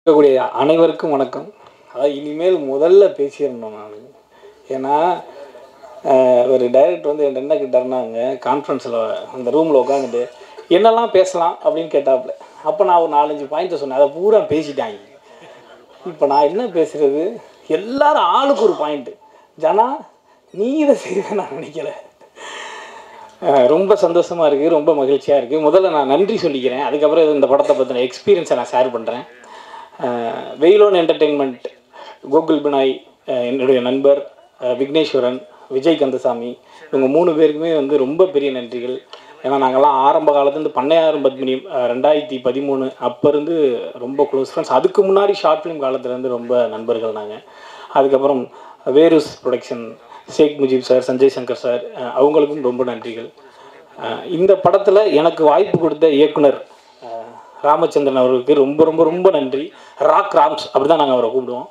இருக்கக்கூடிய அனைவருக்கும் வணக்கம் அதாவது இனிமேல் முதல்ல பேசிடணும் நான் ஏன்னா அஹ், ஒரு டைரக்டர் வந்து என்கிட்ட என்ன கேட்டாருன்னாங்க கான்ஃபரன்ஸில் அந்த ரூமில் உட்காந்துட்டு என்னெல்லாம் பேசலாம் அப்படின்னு கேட்டாப்புல அப்போ நான் ஒரு நாலஞ்சு பாயிண்ட்டை சொன்னேன் அதை பூரா பேசிட்டாங்க இப்போ நான் என்ன பேசுகிறது எல்லாரும் ஆளுக்கு ஒரு பாயிண்ட்டு ஜனா நீ இதை செய்ய நான் நினைக்கல அஹ் ரொம்ப சந்தோஷமாக இருக்குது ரொம்ப மகிழ்ச்சியாக இருக்குது முதல்ல நான் நன்றி சொல்லிக்கிறேன் அதுக்கப்புறம் இது இந்த படத்தை பற்றின எக்ஸ்பீரியன்ஸை நான் ஷேர் பண்ணுறேன் வெயிலோன் என்டர்டெயின்மெண்ட் கோகுல் பினாய் அஹ் என்னுடைய நண்பர் அஹ் விக்னேஸ்வரன் விஜய் கந்தசாமி இவங்க மூணு பேருக்குமே வந்து ரொம்ப பெரிய நன்றிகள் ஏன்னா நாங்கள்லாம் ஆரம்ப காலத்துலேருந்து பண்ணையாரம் பத்மினி அஹ் ரெண்டாயிரத்தி பதிமூணு அப்போ இருந்து ரொம்ப க்ளோஸ் ஃப்ரெண்ட்ஸ் அதுக்கு முன்னாடி ஷார்ட் ஃபிலிம் காலத்துலேருந்து ரொம்ப நண்பர்கள் நாங்கள் அதுக்கப்புறம் வேரூஸ் production Sheikh Mujeeb sir Sanjay Shankar sir அஹ் அவங்களுக்கும் ரொம்ப நன்றிகள் அஹ் இந்த படத்தில் எனக்கு வாய்ப்பு கொடுத்த இயக்குனர் அஹ் ராமச்சந்திரன் அவர்களுக்கு ரொம்ப ரொம்ப ரொம்ப நன்றி ராக் ராம்ஸ் அப்படி தான் நாங்கள் அவரை கூப்பிடுவோம்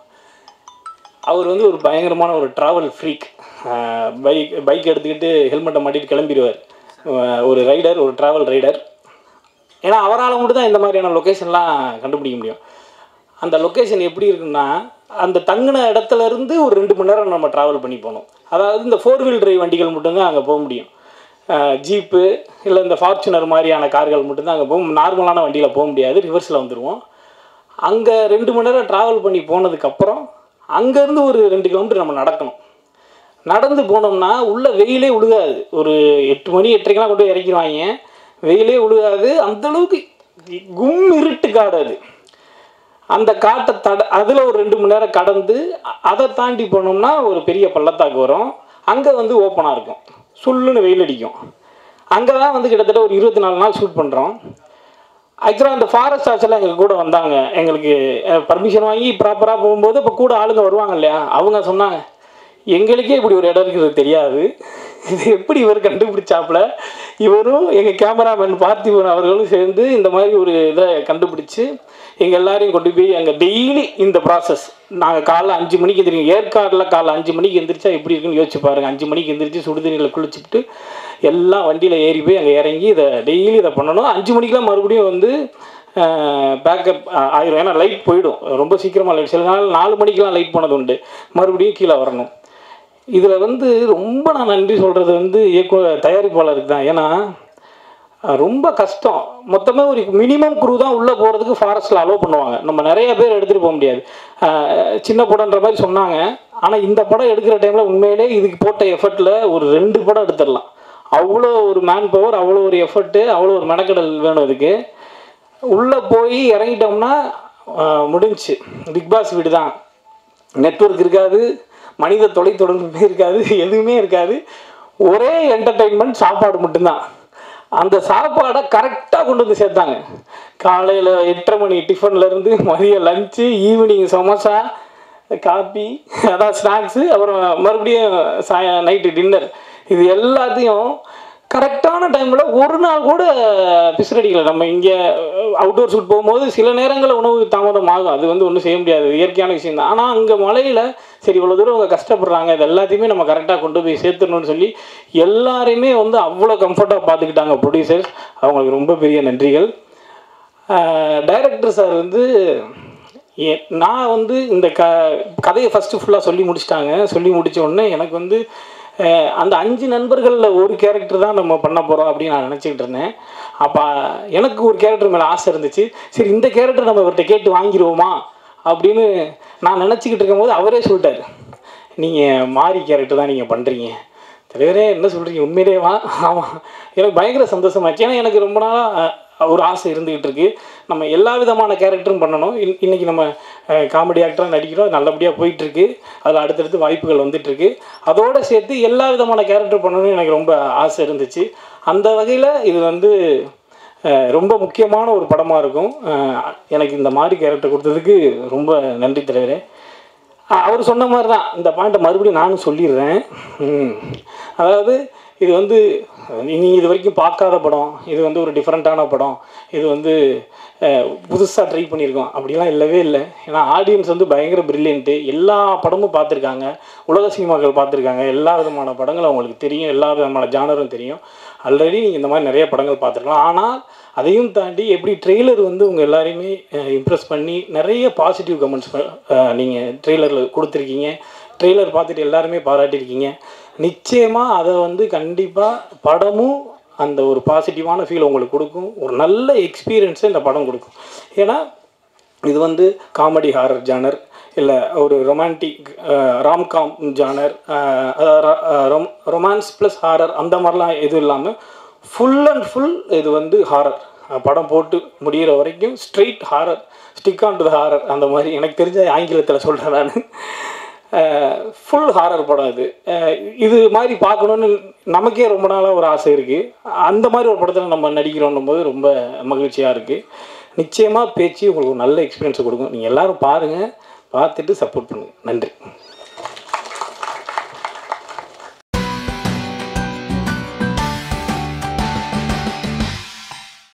அவர் வந்து ஒரு பயங்கரமான ஒரு ட்ராவல் ஃப்ரீக் பைக் பைக் எடுத்துக்கிட்டு ஹெல்மெட்டை மாட்டிட்டு கிளம்பிடுவார் அஹ் ஒரு ரைடர் ஒரு ட்ராவல் ரைடர் ஏன்னா அவரால் மட்டும் தான் இந்த மாதிரியான லொக்கேஷன்லாம் கண்டுபிடிக்க முடியும் அந்த லொக்கேஷன் எப்படி இருக்குன்னா அந்த தங்கின இடத்துல இருந்து ஒரு ரெண்டு மணி நேரம் நம்ம ட்ராவல் பண்ணி போகணும் அதாவது இந்த ஃபோர் வீல் டிரைவ் வண்டிகள் மட்டும்தான் அங்கே போக முடியும் ஜீப்பு இல்லை இந்த ஃபார்ச்சுனர் மாதிரியான கார்கள் மட்டும்தான் அங்கே போகும் நார்மலான வண்டியில் போக முடியாது ரிவர்ஸில் வந்துடுவோம் அங்கே ரெண்டு மணி நேரம் ட்ராவல் பண்ணி போனதுக்கப்புறம் அங்கேருந்து ஒரு ரெண்டு கிலோமீட்டர் நம்ம நடக்கணும் நடந்து போனோம்னா உள்ள வெயிலே உழுகாது ஒரு எட்டு மணி எட்டரைக்கெல்லாம் கொண்டு போய் இறக்கிடுவாங்க வெயிலே உழுகாது அந்தளவுக்கு கும் இருட்டு காடு அது அந்த காட்டை தட அதில் ஒரு ரெண்டு மணி நேரம் கடந்து அ- அதை தாண்டி போனோம்னா ஒரு பெரிய பள்ளத்தாக்கு வரும் அங்கே வந்து ஓப்பனாக இருக்கும் சுள்ளுன்னு வெயில் அடிக்கும் அங்கே தான் வந்து கிட்டத்தட்ட ஒரு இருபத்தி நாலு நாள் ஷூட் பண்ணுறோம் ஆக்சுவலாக அந்த ஃபாரஸ்ட் ஆர்ட்ஸ் எல்லாம் எங்கள் கூட வந்தாங்க எங்களுக்கு பர்மிஷன் வாங்கி ப்ராப்பராக போகும்போது இப்போ கூட ஆளுங்க வருவாங்க இல்லையா அவங்க சொன்னாங்க எங்களுக்கே இப்படி ஒரு இடம் இருக்குது தெரியாது இது எப்படி இவர் கண்டுபிடிச்சாப்புல இவரும் எங்கள் கேமராமேன் பார்த்திபன் அவர்களும் சேர்ந்து இந்த மாதிரி ஒரு இதை கண்டுபிடிச்சு எங்கள் எல்லாரையும் கொண்டு போய் அங்கே டெய்லி இந்த ப்ராசஸ் நாங்கள் காலைல அஞ்சு மணிக்கு எந்திரிங்க ஏற்காடில் காலைல அஞ்சு மணிக்கு எந்திரிச்சா எப்படி இருக்குன்னு யோசிச்சு பாருங்கள் அஞ்சு மணிக்கு எந்திரிச்சு சுடுதண்ணியில் குளிச்சுட்டு எல்லாம் வண்டியில் ஏறி போய் அங்கே இறங்கி இதை டெய்லி இதை பண்ணணும் அஞ்சு மணிக்கெலாம் மறுபடியும் வந்து பேக்கப் ஆயிரும் ஏன்னா லைட் போயிடும் ரொம்ப சீக்கிரமாக லைட் சில நாள் நாலு மணிக்கெலாம் லைட் போனது உண்டு மறுபடியும் கீழே வரணும் இதில் வந்து ரொம்ப நான் நன்றி சொல்கிறது வந்து இயக்குனர் தயாரிப்பாளருக்கு தான் ஏன்னா அஹ், ரொம்ப கஷ்டம் மொத்தமாக ஒரு மினிமம் குரூ தான் உள்ளே போகிறதுக்கு ஃபாரஸ்ட்டில் அலோவ் பண்ணுவாங்க நம்ம நிறைய பேர் எடுத்துகிட்டு போக முடியாது அஹ், சின்ன படம்ன்ற மாதிரி சொன்னாங்க ஆனால் இந்த படம் எடுக்கிற டைமில் உண்மையிலே இதுக்கு போட்ட எஃபர்ட்டில் ஒரு ரெண்டு படம் எடுத்துடலாம் அவ்வளோ ஒரு மேன் பவர் அவ்வளோ ஒரு எஃபர்ட்டு அவ்வளோ ஒரு மெனக்கடல் வேணும் இதுக்கு உள்ளே போய் இறங்கிட்டோம்னா அஹ், முடிஞ்சுச்சு பிக் பாஸ் வீடு தான் நெட்வொர்க் இருக்காது மனித தொலைத்தொடர்புமே இருக்காது எதுவுமே இருக்காது ஒரே என்டர்டெயின்மெண்ட் சாப்பாடு மட்டும்தான் அந்த சாப்பாடை கரெக்டாக கொண்டு வந்து சேர்த்தாங்க காலையில் எட்டரை மணி டிஃபன்லேருந்து மதியம் லஞ்சு ஈவினிங் சமோசா காப்பி அதான் ஸ்நாக்ஸு அப்புறம் மறுபடியும் சாய நைட்டு டின்னர் இது எல்லாத்தையும் கரெக்டான டைமில் ஒரு நாள் கூட பிசுரடிக்கல நம்ம இங்கே அவுட்டோர் ஷூட் போகும்போது சில நேரங்களில் உணவு தாமதம் ஆகும் அது வந்து ஒன்றும் செய்ய முடியாது இயற்கையான விஷயம் தான் ஆனால் அங்கே மலையில் சரி இவ்வளோ தூரம் அவங்க கஷ்டப்படுறாங்க இது எல்லாத்தையுமே நம்ம கரெக்டாக கொண்டு போய் சேர்த்துடணும்னு சொல்லி எல்லாரையுமே வந்து அவ்வளோ கம்ஃபர்ட்டாக பார்த்துக்கிட்டாங்க ப்ரொடியூசர்ஸ் அவங்களுக்கு ரொம்ப பெரிய நன்றிகள் டைரக்டர் சார் வந்து எ- நான் வந்து இந்த க கதையை ஃபஸ்ட்டு ஃபுல்லாக சொல்லி முடிச்சிட்டாங்க சொல்லி முடிச்ச உடனே எனக்கு வந்து அஹ், அந்த அஞ்சு நண்பர்களில் ஒரு கேரக்டர் தான் நம்ம பண்ண போகிறோம் அப்படின்னு நான் நினச்சிக்கிட்டு இருந்தேன் அப்போ எனக்கு ஒரு கேரக்டர் மேலே ஆசை இருந்துச்சு சரி இந்த கேரக்டர் நம்ம இவர்கிட்ட கேட்டு வாங்கிடுவோமா அப்படின்னு நான் நினச்சிக்கிட்டு இருக்கும்போது அவரே சொல்லிட்டார் நீங்கள் மாறி கேரக்டர் தான் நீங்கள் பண்ணுறீங்க தலைவரே என்ன சொல்கிறீங்க உண்மையிலேவா ஆமாம் எனக்கு பயங்கர சந்தோஷமாச்சு ஏன்னா எனக்கு ரொம்ப நாளாக ஒரு ஆசை இருந்துகிட்டு இருக்கு நம்ம எல்லா விதமான கேரக்டரும் பண்ணணும் இன் இன்னைக்கு நம்ம காமெடி ஆக்டராக நடிக்கிறோம் நல்லபடியாக போயிட்டுருக்கு அதில் அடுத்தடுத்து வாய்ப்புகள் வந்துட்டுருக்கு அதோடு சேர்த்து எல்லா விதமான கேரக்டர் பண்ணணும்னு எனக்கு ரொம்ப ஆசை இருந்துச்சு அந்த வகையில் இது வந்து அஹ், ரொம்ப முக்கியமான ஒரு படமாக இருக்கும் அஹ், எனக்கு இந்த மாதிரி கேரக்டர் கொடுத்ததுக்கு ரொம்ப நன்றி தலைவரே அ- அவர் சொன்ன மாதிரி தான் இந்த பாயிண்ட்டை மறுபடியும் நானும் சொல்லிடுறேன் ம். அதாவது இது வந்து நீங்கள் இது வரைக்கும் பார்க்காத படம் இது வந்து ஒரு டிஃப்ரெண்ட்டான படம் இது வந்து புதுசாக ட்ரை பண்ணியிருக்கோம் அப்படிலாம் இல்லவே இல்லை ஏன்னா ஆடியன்ஸ் வந்து பயங்கர பிரில்லியன்ட்டு எல்லா படமும் பார்த்துருக்காங்க உலக சினிமாக்கள் பார்த்துருக்காங்க எல்லா விதமான படங்களும் அவங்களுக்கு தெரியும் எல்லா விதமான ஜானரும் தெரியும் ஆல்ரெடி நீங்கள் இந்த மாதிரி நிறைய படங்கள் பார்த்துருக்கலாம் ஆனால் அதையும் தாண்டி எப்படி ட்ரெய்லர் வந்து உங்கள் எல்லாரையுமே இம்ப்ரெஸ் பண்ணி நிறைய பாசிட்டிவ் கமெண்ட்ஸ் நீங்கள் ட்ரெய்லரில் கொடுத்துருக்கீங்க ட்ரெய்லர் பார்த்துட்டு எல்லாருமே பாராட்டியிருக்கீங்க நிச்சயமாக அதை வந்து கண்டிப்பாக படமும் அந்த ஒரு பாசிட்டிவான ஃபீல் உங்களுக்கு கொடுக்கும் ஒரு நல்ல எக்ஸ்பீரியன்ஸை இந்த படம் கொடுக்கும் ஏன்னா இது வந்து காமெடி ஹாரர் ஜானர் இல்லை ஒரு romantic romcom genre romance plus horror அந்த மாதிரிலாம் எதுவும் இல்லாமல் ஃபுல் அண்ட் ஃபுல் இது வந்து ஹாரர் படம் போட்டு முடிகிற வரைக்கும் straight horror stick on to the horror அந்த மாதிரி எனக்கு தெரிஞ்ச ஆங்கிலத்தில் சொல்கிறேன் நான் ஃபுல் ஹாரர் படம் இது அஹ் இது மாதிரி பார்க்கணுன்னு நமக்கே ரொம்ப நாளாக ஒரு ஆசை இருக்குது அந்த மாதிரி ஒரு படத்தில் நம்ம நடிக்கிறோன்னும் போது ரொம்ப மகிழ்ச்சியாக இருக்குது நிச்சயமாக பேச்சு உங்களுக்கு ஒரு நல்ல எக்ஸ்பீரியன்ஸை கொடுக்கும் நீங்கள் எல்லாரும் பாருங்கள் பார்த்துட்டு சப்போர்ட் பண்ணுங்கள் நன்றி